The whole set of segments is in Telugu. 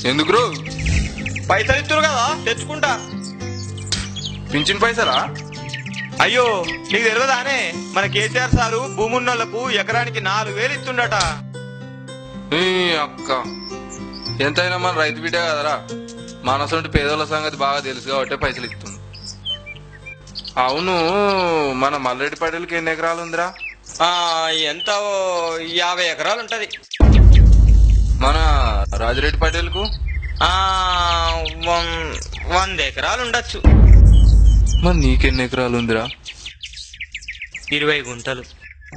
ఎందుకు రో పైసలు ఇస్తురు కదా తెచ్చుకుంటా పింఛన్ పైసలా అయ్యో నీకు తెలియదానే మన కేసీఆర్ సారు భూమున్నోళ్లకు ఎకరానికి నాలుగు వేలు ఇస్తుండట ఈ అక్క ఎంతైనా మన రైతు బిడ్డ కదరా మనసంటి పేదోళ్ళ సంగతి బాగా తెలుసు కాబట్టి పైసలు ఇస్తుంది అవును మన మల్లెడ్డి పటేల్కి ఎన్ని ఎకరాలు ఉందిరా ఆ ఎంత ఓ యాభై ఎకరాలు ఉంటది మన రాజిరెడ్డి పటేల్కు ఆ వం- వంద ఎకరాలు ఉండొచ్చు మరి నీకెన్ని ఎకరాలు ఉందిరా ఇరవై గుంటలు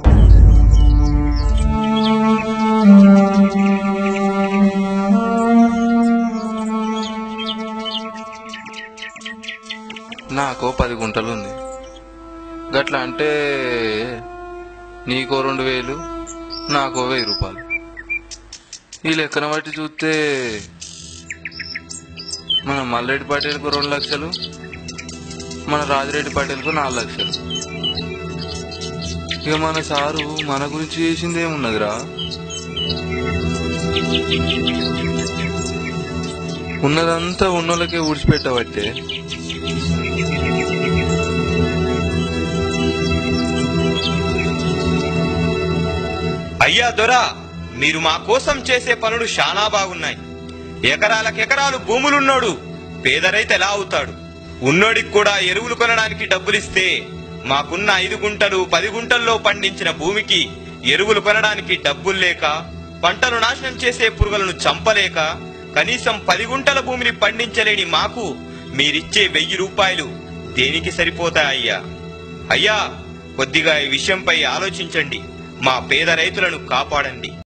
నాకో పది గుంటలు ఉంది గట్లా అంటే నీకో రెండు వేలు నాకో వెయ్యి రూపాయలు ఈ లెక్కన బట్టి చూస్తే మన మల్లెడ్డి పటేల్కు రెండు లక్షలు మన రాజిరెడ్డి పటేల్కు నాలుగు లక్షలు ఇక మన సారు మన గురించి చేసింది ఏమున్నదిరా ఉన్నదంతా ఉన్నోళ్ళకే ఊడ్చిపెట్టబట్టే అయ్యా దొరా మీరు మా కోసం చేసే పనులు శానా బాగున్నాయి ఎకరాలకెకరాలు భూములున్నోడు పేదరైతే ఎలా అవుతాడు ఉన్నోడికి కూడా ఎరువులు కొనడానికి డబ్బులిస్తే మాకున్న ఐదు గుంటలు పది గుంటల్లో పండించిన భూమికి ఎరువులు కొనడానికి డబ్బులు లేక పంటలు నాశనం చేసే పురుగులను చంపలేక కనీసం పది గుంటల భూమిని పండించలేని మాకు మీరిచ్చే వెయ్యి రూపాయలు దేనికి సరిపోతాయ్యా అయ్యా కొద్దిగా ఈ విషయంపై ఆలోచించండి మా పేద రైతులను కాపాడండి